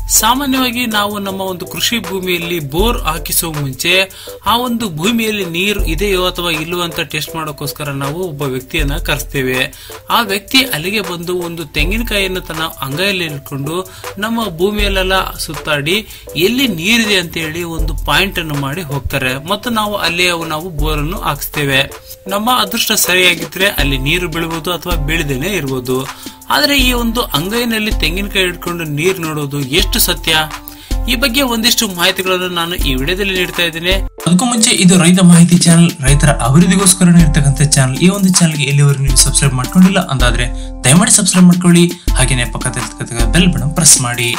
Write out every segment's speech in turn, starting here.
ಸಾಮಾನ್ಯವಾಗಿ ನಾವು ನಮ್ಮ ಒಂದು ಕೃಷಿ ಭೂಮಿಯಲ್ಲಿ ಬೋರ್ ಹಾಕಿಸುವ ಮುಂಚೆ ಆ ಒಂದು ಭೂಮಿಯಲ್ಲಿ ನೀರು ಇದೆಯೋ ಅಥವಾ ಇಲ್ಲವೋ ಅಂತ ಟೆಸ್ಟ್ ಮಾಡೋಕ್ಕೋಸ್ಕರ ನಾವು ಒಬ್ಬ ವ್ಯಕ್ತಿಯನ್ನ ಕರೆಸ್ತೇವೆ ಆ ವ್ಯಕ್ತಿ ಅಲ್ಲಿಗೆ ಬಂದು ಒಂದು ತೆಂಗಿನಕಾಯಿಯನ್ನು ತನ್ನ ಅಂಗೈಯಲ್ಲಿ ಇಟ್ಕೊಂಡು ನಮ್ಮ ಭೂಮಿಯಲ್ಲೆಲ್ಲ ಸುತ್ತಾಡಿ ಎಲ್ಲಿ ನೀರಿದೆ ಅಂತ ಹೇಳಿ ಒಂದು ಪಾಯಿಂಟ್ ಅನ್ನು ಮಾಡಿ ಹೋಗ್ತಾರೆ ಮತ್ತು ನಾವು ಅಲ್ಲಿ ನಾವು ಬೋರ್ ಅನ್ನು ಹಾಕಿಸ್ತೇವೆ ನಮ್ಮ ಅದೃಷ್ಟ ಸರಿಯಾಗಿದ್ರೆ ಅಲ್ಲಿ ನೀರು ಬೀಳಬಹುದು ಅಥವಾ ಬೀಳದೇನೆ ಇರಬಹುದು ಆದ್ರೆ ಈ ಒಂದು ಅಂಗೈನಲ್ಲಿ ತೆಂಗಿನಕಾಯಿ ಇಟ್ಕೊಂಡು ನೀರು ನೋಡೋದು ಎಷ್ಟು ಸತ್ಯ ಈ ಬಗ್ಗೆ ಒಂದಿಷ್ಟು ಮಾಹಿತಿಗಳನ್ನು ನಾನು ಈ ವಿಡಿಯೋದಲ್ಲಿ ನೀಡ್ತಾ ಇದ್ದೇನೆ ಅದಕ್ಕೂ ಮುಂಚೆ ಇದು ರೈತ ಮಾಹಿತಿ ಚಾನಲ್ ರೈತರ ಅಭಿವೃದ್ಧಿಗೋಸ್ಕರ ಇರ್ತಕ್ಕಂಥ ಚಾನಲ್ ಈ ಒಂದು ಚಾನಲ್ಗೆ ಎಲ್ಲಿವರೆಗೂ ನೀವು ಸಬ್ಸ್ಕ್ರೈಬ್ ಮಾಡ್ಕೊಂಡಿಲ್ಲ ಅಂದಾದ್ರೆ ದಯಮಾಡಿ ಸಬ್ಸ್ಕ್ರೈಬ್ ಮಾಡ್ಕೊಳ್ಳಿ ಹಾಗೇನೆ ಪಕ್ಕದಲ್ಲಿ ಬೆಲ್ ಬಟನ್ ಪ್ರೆಸ್ ಮಾಡಿ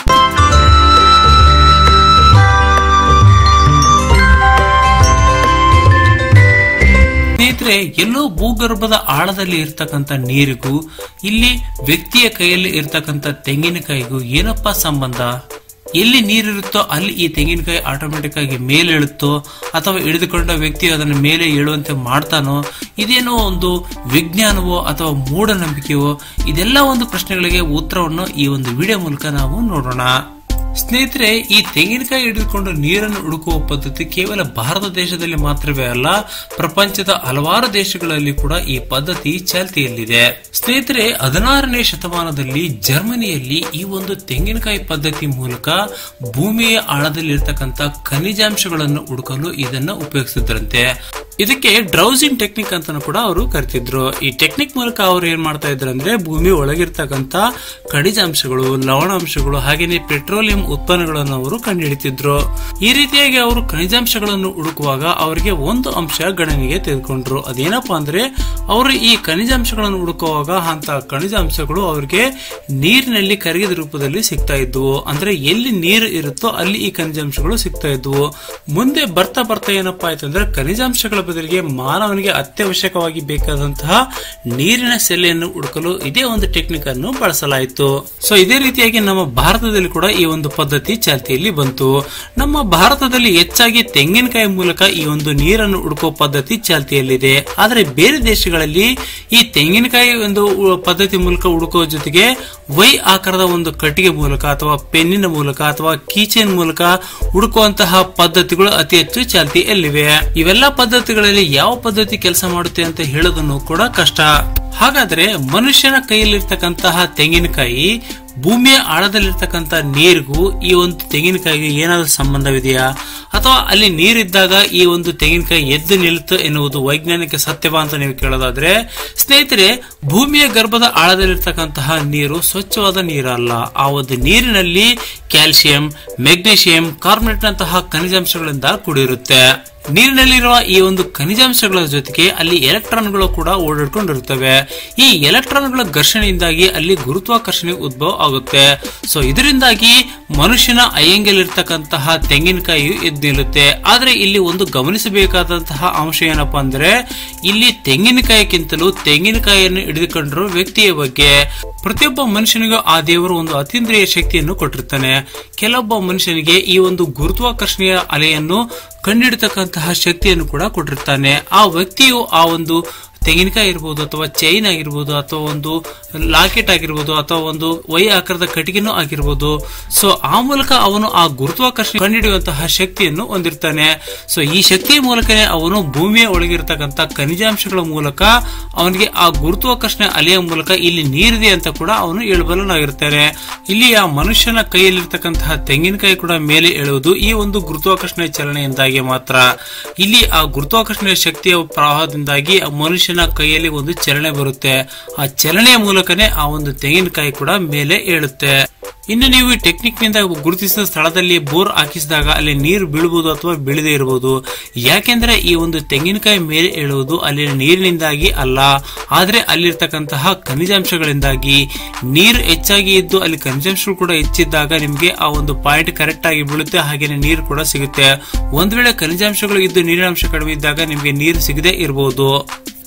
ಸ್ನೇಹಿತರೆ ಎಲ್ಲೋ ಭೂಗರ್ಭದ ಆಳದಲ್ಲಿ ಇರ್ತಕ್ಕಂಥ ನೀರಿಗೂ ಇಲ್ಲಿ ವ್ಯಕ್ತಿಯ ಕೈಯಲ್ಲಿ ಇರ್ತಕ್ಕಂಥ ತೆಂಗಿನಕಾಯಿಗೂ ಏನಪ್ಪಾ ಸಂಬಂಧ ಎಲ್ಲಿ ನೀರಿರುತ್ತೋ ಅಲ್ಲಿ ಈ ತೆಂಗಿನಕಾಯಿ ಆಟೋಮೆಟಿಕ್ ಆಗಿ ಮೇಲೆ ಇಳುತ್ತೋ ಅಥವಾ ಹಿಡಿದುಕೊಂಡ ವ್ಯಕ್ತಿ ಅದನ್ನು ಮೇಲೆ ಏಳುವಂತೆ ಮಾಡ್ತಾನೋ ಇದೇನೋ ಒಂದು ವಿಜ್ಞಾನವೋ ಅಥವಾ ಮೂಢನಂಬಿಕೆಯೋ ಇದೆಲ್ಲ ಒಂದು ಪ್ರಶ್ನೆಗಳಿಗೆ ಉತ್ತರವನ್ನು ಈ ಒಂದು ವಿಡಿಯೋ ಮೂಲಕ ನಾವು ನೋಡೋಣ ಸ್ನೇಹಿತರೆ ಈ ತೆಂಗಿನಕಾಯಿ ಹಿಡಿದುಕೊಂಡು ನೀರನ್ನು ಹುಡುಕುವ ಪದ್ಧತಿ ಕೇವಲ ಭಾರತ ದೇಶದಲ್ಲಿ ಮಾತ್ರವೇ ಅಲ್ಲ ಪ್ರಪಂಚದ ಹಲವಾರು ದೇಶಗಳಲ್ಲಿ ಕೂಡ ಈ ಪದ್ಧತಿ ಚಾಲ್ತಿಯಲ್ಲಿದೆ ಸ್ನೇಹಿತರೆ ಹದಿನಾರನೇ ಶತಮಾನದಲ್ಲಿ ಜರ್ಮನಿಯಲ್ಲಿ ಈ ಒಂದು ತೆಂಗಿನಕಾಯಿ ಪದ್ಧತಿ ಮೂಲಕ ಭೂಮಿಯ ಆಳದಲ್ಲಿರ್ತಕ್ಕಂಥ ಖನಿಜಾಂಶಗಳನ್ನು ಹುಡುಕಲು ಇದನ್ನು ಉಪಯೋಗಿಸಿದ್ರಂತೆ ಇದಕ್ಕೆ ಡ್ರೌಸಿಂಗ್ ಟೆಕ್ನಿಕ್ ಅಂತಾನು ಕೂಡ ಅವರು ಕರಿತಿದ್ರು ಈ ಟೆಕ್ನಿಕ್ ಮೂಲಕ ಅವರು ಏನ್ ಮಾಡ್ತಾ ಇದ್ರು ಅಂದ್ರೆ ಭೂಮಿ ಒಳಗಿರ್ತಕ್ಕಂಥ ಖನಿಜಾಂಶಗಳು ಲವಣಾಂಶಗಳು ಹಾಗೇನೆ ಪೆಟ್ರೋಲಿಯಂ ಉತ್ಪನ್ನಗಳನ್ನು ಅವರು ಕಂಡುಹಿಡಿತಿದ್ರು ಈ ರೀತಿಯಾಗಿ ಅವರು ಖನಿಜಾಂಶಗಳನ್ನು ಹುಡುಕುವಾಗ ಅವರಿಗೆ ಒಂದು ಅಂಶ ಗಣನೆಗೆ ತೆಗೆದುಕೊಂಡ್ರು ಅದೇನಪ್ಪಾ ಅಂದ್ರೆ ಅವರು ಈ ಖನಿಜಾಂಶಗಳನ್ನು ಹುಡುಕುವಾಗ ಅಂತ ಖನಿಜಾಂಶಗಳು ಅವರಿಗೆ ನೀರಿನಲ್ಲಿ ಕರಗಿದ ರೂಪದಲ್ಲಿ ಸಿಗ್ತಾ ಇದ್ವು ಅಂದ್ರೆ ಎಲ್ಲಿ ನೀರು ಇರುತ್ತೋ ಅಲ್ಲಿ ಈ ಖನಿಜಾಂಶಗಳು ಸಿಗ್ತಾ ಇದ್ವು ಮುಂದೆ ಬರ್ತಾ ಬರ್ತಾ ಏನಪ್ಪಾ ಆಯ್ತು ಅಂದ್ರೆ ಖನಿಜಾಂಶಗಳ ಬದಲಿಗೆ ಮಾನವನಿಗೆ ಅತ್ಯವಶ್ಯಕವಾಗಿ ಬೇಕಾದಂತಹ ನೀರಿನ ಸೆಲೆಯನ್ನು ಹುಡುಕಲು ಇದೇ ಒಂದು ಟೆಕ್ನಿಕ್ ಅನ್ನು ಬಳಸಲಾಯಿತು ಸೊ ಇದೇ ರೀತಿಯಾಗಿ ನಮ್ಮ ಭಾರತದಲ್ಲಿ ಕೂಡ ಈ ಒಂದು ಪದ್ಧತಿ ಚಾಲ್ತಿಯಲ್ಲಿ ಬಂತು ನಮ್ಮ ಭಾರತದಲ್ಲಿ ಹೆಚ್ಚಾಗಿ ತೆಂಗಿನಕಾಯಿ ಮೂಲಕ ಈ ಒಂದು ನೀರನ್ನು ಹುಡುಕುವ ಪದ್ಧತಿ ಚಾಲ್ತಿಯಲ್ಲಿದೆ ಆದರೆ ಬೇರೆ ದೇಶಗಳಲ್ಲಿ ಈ ತೆಂಗಿನಕಾಯಿ ಒಂದು ಪದ್ಧತಿ ಮೂಲಕ ಹುಡುಕುವ ಜೊತೆಗೆ ವೈ ಆಕಾರದ ಒಂದು ಕಟ್ಟಿಗೆ ಮೂಲಕ ಅಥವಾ ಪೆನ್ನಿನ ಮೂಲಕ ಅಥವಾ ಕೀಚೇನ್ ಮೂಲಕ ಹುಡುಕುವಂತಹ ಪದ್ಧತಿಗಳು ಅತಿ ಹೆಚ್ಚು ಚಾಲ್ತಿಯಲ್ಲಿವೆ ಇವೆಲ್ಲ ಪದ್ಧತಿಗಳಲ್ಲಿ ಯಾವ ಪದ್ಧತಿ ಕೆಲಸ ಮಾಡುತ್ತೆ ಅಂತ ಹೇಳೋದನ್ನು ಕೂಡ ಕಷ್ಟ ಹಾಗಾದ್ರೆ ಮನುಷ್ಯನ ಕೈಯಲ್ಲಿರ್ತಕ್ಕಂತಹ ತೆಂಗಿನಕಾಯಿ ಭೂಮಿಯ ಆಳದಲ್ಲಿರ್ತಕ್ಕಂಥ ನೀರಿಗೂ ಈ ಒಂದು ತೆಂಗಿನಕಾಯಿಗೆ ಏನಾದರೂ ಸಂಬಂಧವಿದೆಯಾ ಅಥವಾ ಅಲ್ಲಿ ನೀರಿದ್ದಾಗ ಈ ಒಂದು ತೆಂಗಿನಕಾಯಿ ಎದ್ದು ನಿಲ್ತು ಎನ್ನುವುದು ವೈಜ್ಞಾನಿಕ ಸತ್ಯವಾ ಅಂತ ನೀವು ಕೇಳೋದಾದ್ರೆ ಸ್ನೇಹಿತರೆ ಭೂಮಿಯ ಗರ್ಭದ ಆಳದಲ್ಲಿರ್ತಕ್ಕಂತಹ ನೀರು ಸ್ವಚ್ಛವಾದ ನೀರಲ್ಲ ಆ ಒಂದು ನೀರಿನಲ್ಲಿ ಕ್ಯಾಲ್ಸಿಯಂ ಮೆಗ್ನೀಷಿಯಂ ಕಾರ್ಬನೇಟ್ ನಂತಹ ಖನಿಜಾಂಶಗಳಿಂದ ಕೂಡಿರುತ್ತೆ ನೀರಿನಲ್ಲಿರುವ ಈ ಒಂದು ಖನಿಜಾಂಶಗಳ ಜೊತೆಗೆ ಅಲ್ಲಿ ಎಲೆಕ್ಟ್ರಾನ್ಗಳು ಕೂಡ ಓಡಾಡ್ಕೊಂಡಿರುತ್ತವೆ ಈ ಎಲೆಕ್ಟ್ರಾನ್ಗಳ ಘರ್ಷಣೆಯಿಂದಾಗಿ ಅಲ್ಲಿ ಗುರುತ್ವಾಕರ್ಷಣೆ ಉದ್ಭವ ಆಗುತ್ತೆ ಸೊ ಇದರಿಂದಾಗಿ ಮನುಷ್ಯನ ಅಯ್ಯಂಗೆಲಿರ್ತಕ್ಕಂತಹ ತೆಂಗಿನಕಾಯಿಯು ಎದ್ದು ನಿಲ್ಲುತ್ತೆ ಆದ್ರೆ ಇಲ್ಲಿ ಒಂದು ಗಮನಿಸಬೇಕಾದಂತಹ ಅಂಶ ಏನಪ್ಪಾ ಅಂದ್ರೆ ಇಲ್ಲಿ ತೆಂಗಿನಕಾಯಿಗಿಂತಲೂ ತೆಂಗಿನಕಾಯಿಯನ್ನು ಹಿಡಿದುಕೊಂಡಿರೋ ವ್ಯಕ್ತಿಯ ಬಗ್ಗೆ ಪ್ರತಿಯೊಬ್ಬ ಮನುಷ್ಯನಿಗೂ ಆ ದೇವರು ಒಂದು ಅತೀಂದ್ರಿಯ ಶಕ್ತಿಯನ್ನು ಕೊಟ್ಟಿರ್ತಾನೆ ಕೆಲವೊಬ್ಬ ಮನುಷ್ಯನಿಗೆ ಈ ಒಂದು ಗುರುತ್ವಾಕರ್ಷಣೆಯ ಅಲೆಯನ್ನು ಕಂಡಿಡ್ತಕ್ಕಂತಹ ಶಕ್ತಿಯನ್ನು ಕೂಡ ಕೊಟ್ಟಿರ್ತಾನೆ ಆ ವ್ಯಕ್ತಿಯು ಆ ಒಂದು ತೆಂಗಿನಕಾಯಿ ಇರ್ಬೋದು ಅಥವಾ ಚೈನ್ ಆಗಿರ್ಬೋದು ಅಥವಾ ಒಂದು ಲಾಕೆಟ್ ಆಗಿರ್ಬೋದು ಅಥವಾ ಒಂದು ವೈ ಆಕಾರದ ಕಟ್ಟಿಗೆನೂ ಆಗಿರ್ಬೋದು ಸೊ ಆ ಮೂಲಕ ಅವನು ಆ ಗುರುತ್ವಾಕರ್ಷಣೆ ಕಂಡುಹಿಡಿಯುವಂತಹ ಶಕ್ತಿಯನ್ನು ಹೊಂದಿರ್ತಾನೆ ಸೊ ಈ ಶಕ್ತಿಯ ಮೂಲಕನೇ ಅವನು ಭೂಮಿಯ ಒಳಗಿರ್ತಕ್ಕಂಥ ಖನಿಜಾಂಶಗಳ ಮೂಲಕ ಅವನಿಗೆ ಆ ಗುರುತ್ವಾಕರ್ಷಣೆ ಅಲೆಯ ಮೂಲಕ ಇಲ್ಲಿ ನೀರಿದೆ ಅಂತ ಕೂಡ ಅವನು ಹೇಳಬಲ್ಲನಾಗಿರ್ತಾನೆ ಇಲ್ಲಿ ಆ ಮನುಷ್ಯನ ಕೈಯಲ್ಲಿರ್ತಕ್ಕಂತಹ ತೆಂಗಿನಕಾಯಿ ಕೂಡ ಮೇಲೆ ಎಳುವುದು ಈ ಒಂದು ಗುರುತ್ವಾಕರ್ಷಣೆ ಚಲನೆಯಿಂದಾಗಿ ಮಾತ್ರ ಇಲ್ಲಿ ಆ ಗುರುತ್ವಾಕರ್ಷಣೆಯ ಶಕ್ತಿಯ ಪ್ರವಾಹದಿಂದಾಗಿ ಆ ಮನುಷ್ಯನ ಕೈಯಲ್ಲಿ ಒಂದು ಚಲನೆ ಬರುತ್ತೆ ಆ ಚಲನೆಯ ಮೂಲಕನೇ ಆ ಒಂದು ತೆಂಗಿನಕಾಯಿ ಕೂಡ ಮೇಲೆ ಏಳುತ್ತೆ ಇನ್ನು ನೀವು ಈ ಟೆಕ್ನಿಕ್ ನಿಂದ ಗುರುತಿಸಿದ ಸ್ಥಳದಲ್ಲಿ ಬೋರ್ ಹಾಕಿಸಿದಾಗ ಅಲ್ಲಿ ನೀರು ಬೀಳಬಹುದು ಅಥವಾ ಬೀಳದೇ ಇರಬಹುದು ಯಾಕೆಂದ್ರೆ ಈ ಒಂದು ತೆಂಗಿನಕಾಯಿ ಮೇಲೆ ಏಳುವುದು ಅಲ್ಲಿನ ನೀರಿನಿಂದಾಗಿ ಅಲ್ಲ ಆದ್ರೆ ಅಲ್ಲಿರ್ತಕ್ಕಂತಹ ಖನಿಜಾಂಶಗಳಿಂದಾಗಿ ನೀರು ಹೆಚ್ಚಾಗಿ ಇದ್ದು ಅಲ್ಲಿ ಖನಿಜಾಂಶಗಳು ಕೂಡ ಹೆಚ್ಚಿದ್ದಾಗ ನಿಮಗೆ ಆ ಒಂದು ಪಾಯಿಂಟ್ ಕರೆಕ್ಟ್ ಆಗಿ ಬೀಳುತ್ತೆ ಹಾಗೇನೆ ನೀರು ಕೂಡ ಸಿಗುತ್ತೆ ಒಂದ್ ವೇಳೆ ಖನಿಜಾಂಶಗಳು ಇದ್ದು ನೀರಿನ ಅಂಶ ಕಡಿಮೆ ಇದ್ದಾಗ ನಿಮಗೆ ನೀರು ಸಿಗದೆ ಇರಬಹುದು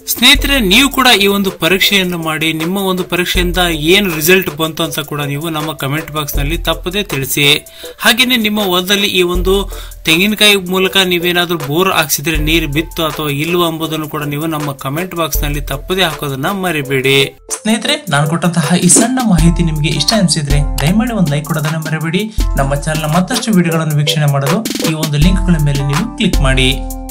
ಸ್ನೇಹಿತರೆ ನೀವು ಕೂಡ ಈ ಒಂದು ಪರೀಕ್ಷೆಯನ್ನು ಮಾಡಿ ನಿಮ್ಮ ಒಂದು ಪರೀಕ್ಷೆಯಿಂದ ಏನು ರಿಸಲ್ಟ್ ಬಂತು ಅಂತ ಕೂಡ ನೀವು ನಮ್ಮ ಕಮೆಂಟ್ ಬಾಕ್ಸ್ ನಲ್ಲಿ ತಪ್ಪದೆ ತಿಳಿಸಿ ಹಾಗೇನೆ ನಿಮ್ಮ ಹೊಲದಲ್ಲಿ ಈ ಒಂದು ತೆಂಗಿನಕಾಯಿ ಮೂಲಕ ನೀವೇನಾದ್ರೂ ಬೋರ್ ಹಾಕ್ಸಿದ್ರೆ ನೀರು ಬಿತ್ತು ಅಥವಾ ಇಲ್ವಾ ಎಂಬುದನ್ನು ಕೂಡ ನೀವು ನಮ್ಮ ಕಮೆಂಟ್ ಬಾಕ್ಸ್ ನಲ್ಲಿ ತಪ್ಪದೆ ಹಾಕೋದನ್ನ ಮರಿಬೇಡಿ ಸ್ನೇಹಿತರೆ ನಾನು ಕೊಟ್ಟಂತಹ ಈ ಸಣ್ಣ ಮಾಹಿತಿ ನಿಮಗೆ ಇಷ್ಟ ಅನಿಸಿದ್ರೆ ದಯಮಾಡಿ ಒಂದು ಲೈಕ್ ಕೊಡೋದನ್ನ ಮರೆಯಬೇಡಿ ನಮ್ಮ ಚಾನಲ್ ಮತ್ತಷ್ಟು ವಿಡಿಯೋಗಳನ್ನು ವೀಕ್ಷಣೆ ಮಾಡಲು ಈ ಒಂದು ಲಿಂಕ್ಗಳ ಮೇಲೆ ನೀವು ಕ್ಲಿಕ್ ಮಾಡಿ